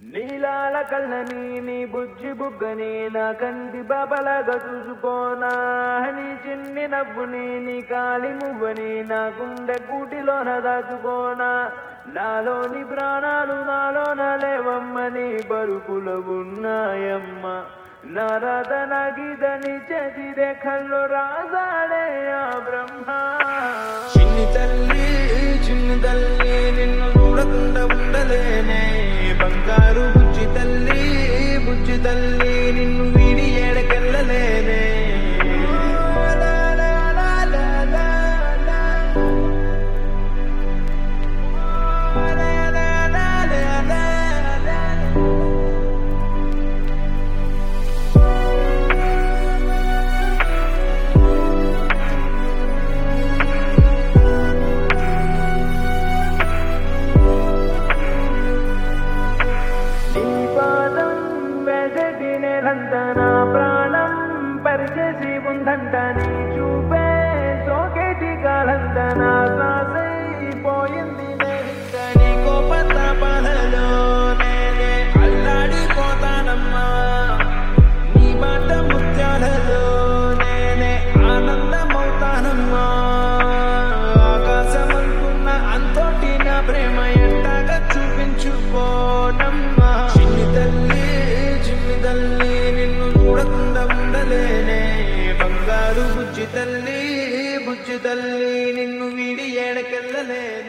నీలాల కళ్ళని నీ బుజ్జి బుగ్గని నా కంటి బాబలాగా చూసుకోనా నీ చిన్ని నవ్వుని నీ కాలి మువ్వని నా గుండె కూటిలోన దాచుకోనా నాలోని ప్రాణాలు నాలోన లేవమ్మని బరుకుల ఉన్నాయమ్మ నారద నగిదని చెదిరే కళ్ళు రాజాడే ఆ బ్రహ్మ చిన్ని తల్లి చిన్ని తల్లి నిన్ను చూడకుండా ఉండలేనే బంగారు బుజ్జి తల్లి బుజ్జి తల్లి నిన్ను వీడి ఏడకెళ్ళలేనే లా, లా, లా, లా, లా, లా. లా, లా, లా, లా, లా, లా. నీ పాదం వెదటి నేలంత నా ప్రాణం పరిచేసి ఉందంట నీ చూపే సోకేటి కాలంత నా శ్వాసైపోయింది నేనింక నీ కోపతాపాలలో నేనే అల్లాడిపోతానమ్మా నీ మాట ముత్యాలలో నేనే ఆనందమవుతానమ్మా ఆకాశమంటున్న అంతోటి నా ప్రేమ ఎంతగా చూపించుకోనమ్మా చిన్ని తల్లి చిన్ని తల్లి నిన్ను చూడకుండా ఉండలేనే బంగారు బుజ్జి తల్లి బుజ్జి తల్లి నిన్ను వీడి ఏడకెళ్ళలేనే